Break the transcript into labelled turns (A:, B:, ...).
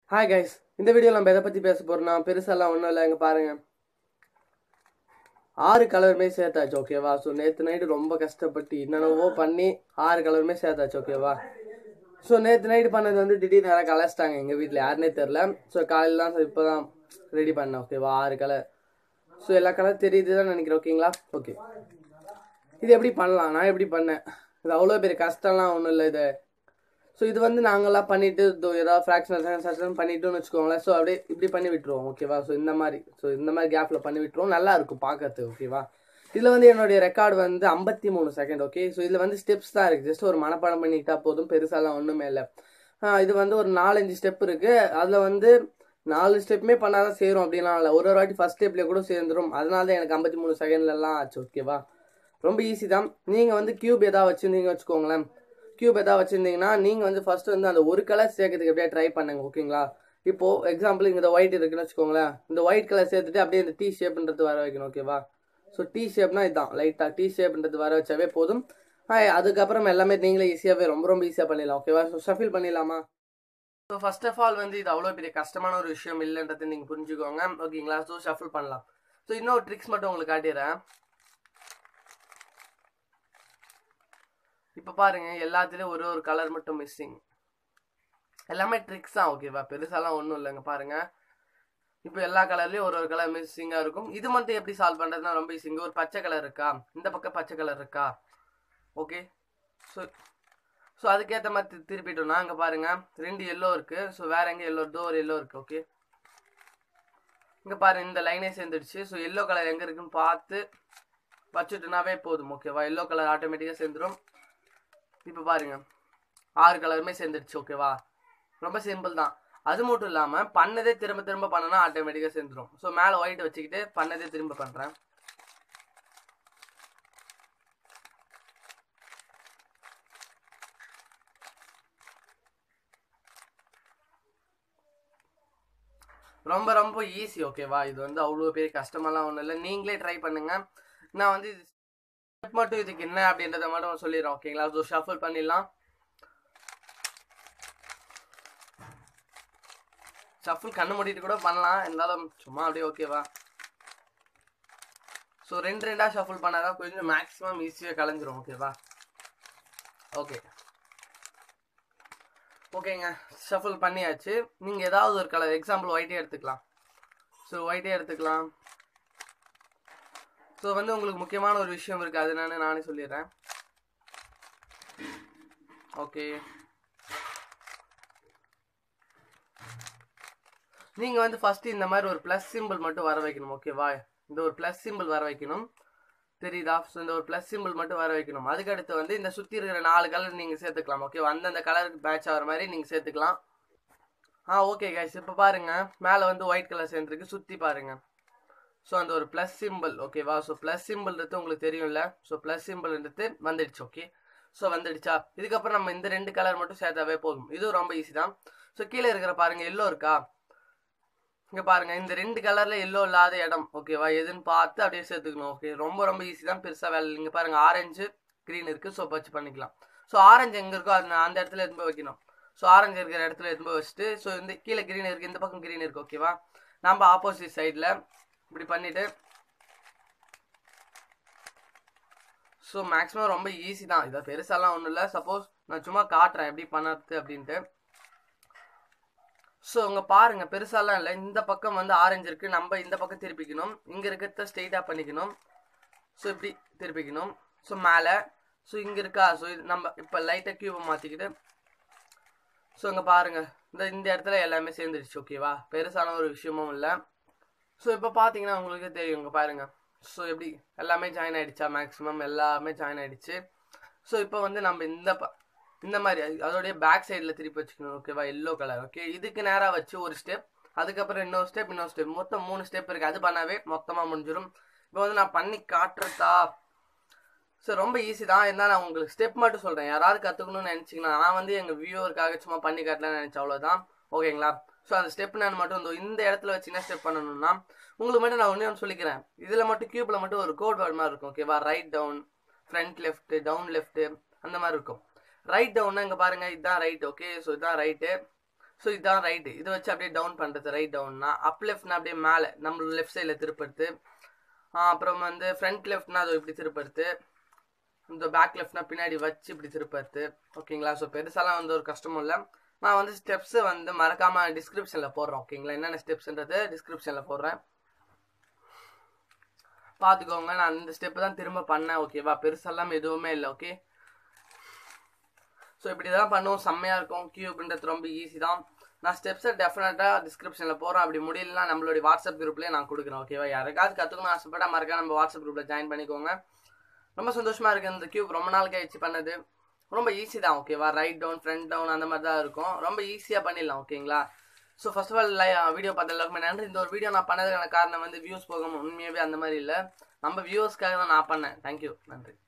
A: hi guys இந்த video நம்ம எதை பற்றி பேச போகிறோம்னா பெருசாலாம் ஒன்றும் இல்லை இங்கே பாருங்க ஆறு கலருமே சேர்த்தாச்சு ஓகேவா ஸோ நேற்று நைட்டு ரொம்ப கஷ்டப்பட்டு என்னென்னவோ பண்ணி ஆறு கலருமே சேர்த்தாச்சு ஓகேவா ஸோ நேற்று நைட்டு பண்ணது வந்து திடீர்னு யாராவது கலைச்சிட்டாங்க எங்கள் வீட்டில் யாருனே தெரில ஸோ காலையில் தான் இப்போ தான் ரெடி பண்ணேன் ஓகேவா ஆறு கலர் ஸோ எல்லா கலர் தெரியுது தான் நினைக்கிறேன் ஓகேங்களா ஓகே இது எப்படி பண்ணலாம் நான் எப்படி பண்ணேன் இது அவ்வளோ பெரிய கஷ்டம்லாம் ஒன்றும் இல்லை இது ஸோ இது வந்து நாங்களாம் பண்ணிட்டு இதோ ஏதாவது ஃப்ராக்ஷன் சட்டன் பண்ணிட்டோம்னு வச்சுக்கோங்களேன் ஸோ அப்படியே இப்படி பண்ணி விட்டுருவோம் ஓகேவா ஸோ இந்த மாதிரி ஸோ இந்த மாதிரி கேப்பில் பண்ணி விட்டுருவோம் நல்லா இருக்கும் பார்க்கறதுக்கு ஓகேவா இதில் வந்து என்னுடைய ரெக்கார்டு வந்து ஐம்பத்தி மூணு செகண்ட் ஓகே ஸோ இதில் வந்து ஸ்டெப்ஸ் தான் இருக்குது ஜஸ்ட் ஒரு மனப்பாடம் பண்ணிக்கிட்டா போதும் பெருசாலாம் ஒன்றுமே இல்லை இது வந்து ஒரு நாலஞ்சு ஸ்டெப் இருக்குது அதில் வந்து நாலு ஸ்டெப்புமே பண்ணாதான் சேரும் அப்படின்லாம் இல்லை ஒரு ஒரு வாட்டி ஃபஸ்ட் ஸ்டெப்லேயே கூட சேர்ந்துரும் அதனால தான் எனக்கு ஐம்பத்தி மூணு செகண்ட்லலாம் ஆச்சு ஓகேவா ரொம்ப ஈஸி தான் நீங்கள் வந்து கியூப் எதாவது வச்சுருந்தீங்க வச்சுக்கோங்களேன் கியூப் எதாவது வச்சுருந்தீங்கன்னா நீங்கள் வந்து ஃபஸ்ட்டு வந்து அந்த ஒரு கலர் சேர்க்கறதுக்கு அப்படியே ட்ரை பண்ணுங்க ஓகேங்களா இப்போது எக்ஸாம்பிள் இங்கே இந்த ஒயிட் இருக்குன்னு வச்சுக்கோங்களேன் இந்த ஒயிட் கலர் சேர்த்துட்டு அப்படியே இந்த டீ ஷேப்ன்றது வர வைக்கணும் ஓகேவா ஸோ டீ ஷேப்னா இதுதான் லைட்டாக டீ ஷேப்ன்றது வர வச்சாவே போதும் அதுக்கப்புறம் எல்லாமே நீங்களே ஈஸியாகவே ரொம்ப ரொம்ப ஈஸியாக பண்ணிடலாம் ஓகேவா ஸோ ஷஃபில் பண்ணிடலாமா ஸோ ஃபர்ஸ்ட் ஆஃப் ஆல் வந்து இது அவ்வளோ பெரிய கஷ்டமான ஒரு விஷயம் இல்லைன்றது நீங்கள் புரிஞ்சுக்கோங்க ஓகேங்களா ஸோ ஷஃபில் பண்ணலாம் ஸோ இன்னொரு ட்ரிக்ஸ் மட்டும் உங்களுக்கு காட்டிடுறேன் இப்போ பாருங்க எல்லாத்துலேயும் ஒரு ஒரு கலர் மட்டும் மிஸ்ஸிங் எல்லாமே ட்ரிக்ஸ் தான் ஓகேவா பெருசாலாம் ஒன்றும் இல்லைங்க பாருங்க இப்போ எல்லா கலர்லேயும் ஒரு ஒரு கலர் மிஸ்ஸிங்காக இருக்கும் இது மட்டும் எப்படி சால்வ் பண்ணுறதுனா ரொம்ப ஈஸிங்க ஒரு பச்சை கலர் இருக்கா இந்த பக்கம் பச்சை கலர் இருக்கா ஓகே ஸோ ஸோ அதுக்கேற்ற மாதிரி தி- திருப்பிட்டோம்னா அங்கே பாருங்க ரெண்டு எல்லோ இருக்குது ஸோ வேற எங்கே எல்லோ டோ ஒரு எல்லோ இருக்குது ஓகே இங்கே பாருங்க இந்த லைனே சேர்ந்துடுச்சு ஸோ எல்லோ கலர் எங்கே இருக்குன்னு பார்த்து வச்சுட்டுனாவே போதும் ஓகேவா எல்லோ கலர் ஆட்டோமேட்டிக்காக சேர்ந்துடும் இப்போ பாருங்க ஆறு கலருமே சேர்ந்துடுச்சு ஓகேவா ரொம்ப சிம்பிள் தான் அது மட்டும் இல்லாமல் பண்ணதே திரும்ப திரும்ப பண்ணனா ஆட்டோமேட்டிக்காக சேர்ந்துடும் ஸோ மேலே ஒயிட் வச்சுக்கிட்டு பண்ணதே திரும்ப பண்ணுறேன் ரொம்ப ரொம்ப ஈஸி ஓகேவா இது வந்து அவ்வளோ பெரிய கஷ்டமெல்லாம் ஒன்றும் இல்லை நீங்களே ட்ரை பண்ணுங்க நான் வந்து இது ஸ்டெப் மட்டும் இதுக்கு என்ன அப்படின்றத மட்டும் சொல்லிடுறேன் ஓகேங்களா ஸோ ஷஃபிள் பண்ணிடலாம் ஷஃபிள் கண்ணு மூடிட்டு கூட பண்ணலாம் இருந்தாலும் சும்மா அப்படியே ஓகேவா ஸோ ரெண்டு ரெண்டாக ஷஃபிள் பண்ணாதான் கொஞ்சம் மேக்ஸிமம் ஈஸியாக கலைஞ்சிரும் ஓகேவா ஓகே ஓகேங்க ஷஃபிள் பண்ணியாச்சு நீங்கள் ஏதாவது ஒரு கலர் எக்ஸாம்பிள் ஒயிட்டே எடுத்துக்கலாம் ஸோ ஒயிட்டே எடுத்துக்கலாம் ஸோ வந்து உங்களுக்கு முக்கியமான ஒரு விஷயம் இருக்குது அது என்னன்னு நானே சொல்லிடுறேன் ஓகே நீங்கள் வந்து ஃபஸ்ட்டு இந்த மாதிரி ஒரு ப்ளஸ் சிம்பிள் மட்டும் வர வைக்கணும் ஓகேவா இந்த ஒரு ப்ளஸ் சிம்பிள் வர வைக்கணும் தெரியுதா ஸோ இந்த ஒரு ப்ளஸ் சிம்பிள் மட்டும் வர வைக்கணும் அதுக்கடுத்து வந்து இந்த சுற்றி இருக்கிற நாலு கலர் நீங்கள் சேர்த்துக்கலாம் ஓகேவா அந்தந்த கலருக்கு மேட்ச் ஆகிற மாதிரி நீங்கள் சேர்த்துக்கலாம் ஆ ஓகே கைஸ் இப்போ பாருங்க மேலே வந்து ஒயிட் கலர் சேர்ந்துருக்கு சுற்றி பாருங்க ஸோ அந்த ஒரு ப்ளஸ் சிம்பிள் ஓகேவா ஸோ ப்ளஸ் சிம்பிள்ன்றது உங்களுக்கு தெரியும்ல ஸோ ப்ளஸ் சிம்பிள்ன்றது வந்துடுச்சு ஓகே ஸோ வந்துடுச்சா இதுக்கப்புறம் நம்ம இந்த ரெண்டு கலர் மட்டும் சேர்த்தாவே போதும் இதுவும் ரொம்ப ஈஸி தான் ஸோ கீழே இருக்கிற பாருங்க எல்லோ இருக்கா இங்க பாருங்க இந்த ரெண்டு கலர்ல எல்லோ இல்லாத இடம் ஓகேவா எதுன்னு பார்த்து அப்படியே சேர்த்துக்கணும் ஓகே ரொம்ப ரொம்ப ஈஸி தான் பெருசா வேலை இங்க பாருங்க ஆரஞ்சு கிரீன் இருக்கு ஸோ வச்சு பண்ணிக்கலாம் ஸோ ஆரஞ்சு எங்க இருக்கோ அது அந்த இடத்துல எடுத்து போய் வைக்கணும் ஸோ ஆரஞ்சு இருக்கிற இடத்துல எடுத்து போய் வச்சுட்டு ஸோ இந்த கீழே கிரீன் இருக்கு இந்த பக்கம் கிரீன் இருக்கு ஓகேவா நம்ம ஆப்போசிட் சைடில் இப்படி பண்ணிட்டு ஸோ மேக்ஸிமம் ரொம்ப ஈஸி தான் இதை பெருசாலாம் ஒன்றும் இல்லை சப்போஸ் நான் சும்மா காட்டுறேன் எப்படி பண்ணுறது அப்படின்ட்டு ஸோ இங்கே பாருங்க பெருசாலாம் இல்லை இந்த பக்கம் வந்து ஆரஞ்சு இருக்கு நம்ம இந்த பக்கம் திருப்பிக்கணும் இங்கே இருக்கிறத ஸ்ட்ரெயிட்டாக பண்ணிக்கணும் ஸோ இப்படி திருப்பிக்கணும் ஸோ மேலே ஸோ இங்கே இருக்கா ஸோ இது நம்ம இப்போ லைட்டாக கியூபை மாற்றிக்கிட்டு ஸோ இங்கே பாருங்க இந்த இந்த இடத்துல எல்லாமே சேர்ந்துருச்சு ஓகேவா பெருசான ஒரு விஷயமும் இல்லை ஸோ இப்போ பார்த்தீங்கன்னா உங்களுக்கு தெரியும் இங்கே பாருங்க ஸோ எப்படி எல்லாமே ஜாயின் ஆயிடுச்சா மேக்ஸிமம் எல்லாமே ஜாயின் ஆயிடுச்சு ஸோ இப்போ வந்து நம்ம இந்த ப இந்த மாதிரி அது- அதோடைய பேக் சைடில் திருப்பி வச்சுக்கணும் ஓகேவா எல்லோ கலர் ஓகே இதுக்கு நேராக வச்சு ஒரு ஸ்டெப் அதுக்கப்புறம் இன்னொரு ஸ்டெப் இன்னொரு ஸ்டெப் மொத்தம் மூணு ஸ்டெப் இருக்குது அது பண்ணாவே மொத்தமாக முடிஞ்சிடும் இப்போ வந்து நான் பண்ணி காட்டுறதா ஸோ ரொம்ப ஈஸி தான் இருந்தால் நான் உங்களுக்கு ஸ்டெப் மட்டும் சொல்கிறேன் யாராவது கற்றுக்கணும்னு நினச்சிங்கன்னா நான் வந்து எங்கள் வியூவருக்காக சும்மா பண்ணி காட்டலாம்னு நினச்சேன் அவ்வளோதான் ஓகேங்களா ஸோ அந்த ஸ்டெப் நான் மட்டும் இந்த இந்த இடத்துல வச்சு என்ன ஸ்டெப் பண்ணணும்னா உங்களுக்கு மட்டும் நான் ஒன்றே ஒன்று சொல்லிக்கிறேன் இதில் மட்டும் கியூப்பில் மட்டும் ஒரு கோட் வேர்ட் மாதிரி இருக்கும் ஓகேவா right down front left down left அந்த மாதிரி இருக்கும் ரைட் டவுன்னா இங்கே பாருங்க இதுதான் ரைட் ஓகே ஸோ இதுதான் ரைட்டு ஸோ இதுதான் ரைட்டு இதை வச்சு அப்படியே டவுன் பண்ணுறது ரைட் டவுன்னா அப் லெஃப்ட்னா அப்படியே மேலே நம்ம லெஃப்ட் சைடில் திருப்புறது ஆஹ் அப்புறம் வந்து ஃப்ரண்ட் லெஃப்ட்னா அது இப்படி திருப்புறது இந்த பேக் லெஃப்ட்னா பின்னாடி வச்சு இப்படி திருப்புறது ஓகேங்களா ஸோ பெருசாலாம் வந்து ஒரு கஷ்டமும் இல்லை நான் வந்து ஸ்டெப்ஸு வந்து மறக்காமல் டிஸ்கிரிப்ஷனில் போடுறேன் ஓகேங்களா என்னென்ன ஸ்டெப்ஸ்ன்றது டிஸ்கிரிப்ஷனில் போடுறேன் பார்த்துக்கோங்க நான் இந்த ஸ்டெப்பு தான் திரும்ப பண்ணேன் ஓகேவா பெருசெல்லாம் எதுவுமே இல்லை ஓகே ஸோ இப்படி தான் பண்ணுவோம் செம்மையாக இருக்கும் கியூப்ன்றது ரொம்ப ஈஸி தான் நான் ஸ்டெப்ஸை டெஃபினட்டாக டிஸ்கிரிப்ஷனில் போகிறேன் அப்படி முடியலனா நம்மளுடைய வாட்ஸ்அப் குரூப்லேயே நான் கொடுக்குறேன் ஓகேவா யாருக்காவது கற்றுக்கணும் ஆசைப்பட்டா மறக்காம நம்ம வாட்ஸ்அப் குரூப்பில் ஜாயின் பண்ணிக்கோங்க ரொம்ப சந்தோஷமாக இருக்குது இந்த கியூப் ரொம்ப நாள் கழிச்சு பண்ணது ரொம்ப ஈஸி தான் ஓகேவா ரைட் டவுன் ஃப்ரண்ட் டவுன் அந்த மாதிரி தான் இருக்கும் ரொம்ப ஈஸியாக பண்ணிடலாம் ஓகேங்களா so first of all video பார்த்த எல்லாருக்குமே நன்றி இந்த ஒரு வீடியோ நான் பண்ணதுக்கான காரணம் வந்து வியூஸ் போகாமல் உண்மையாகவே அந்த மாதிரி இல்லை நம்ம வியூவர்ஸ்க்காக தான் நான் பண்ணேன் தேங்க்யூ நன்றி